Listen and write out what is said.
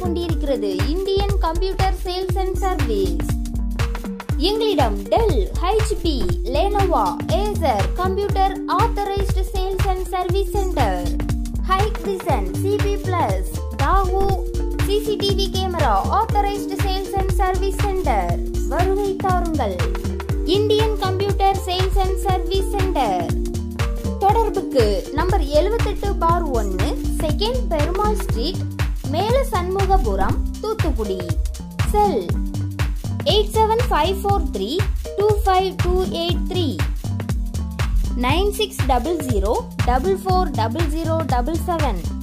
கொண்டிருக்கிறது Indian computer sales and service எங்களிடம் Dell HP Lenovo Acer computer authorised sales and service centre Hikvision CP plus Dahua CCTV camera authorised sales and service centre வருகை தாருங்கள் Indian computer sales and service centre தொடர்புக்கு number எழுபத்தெட்டு பார் ஒன்று second Perumal street மேல Shanmugapuram Thoothukudi cell eight seven five four three two five two eight three nine six double zero double four double zero double seven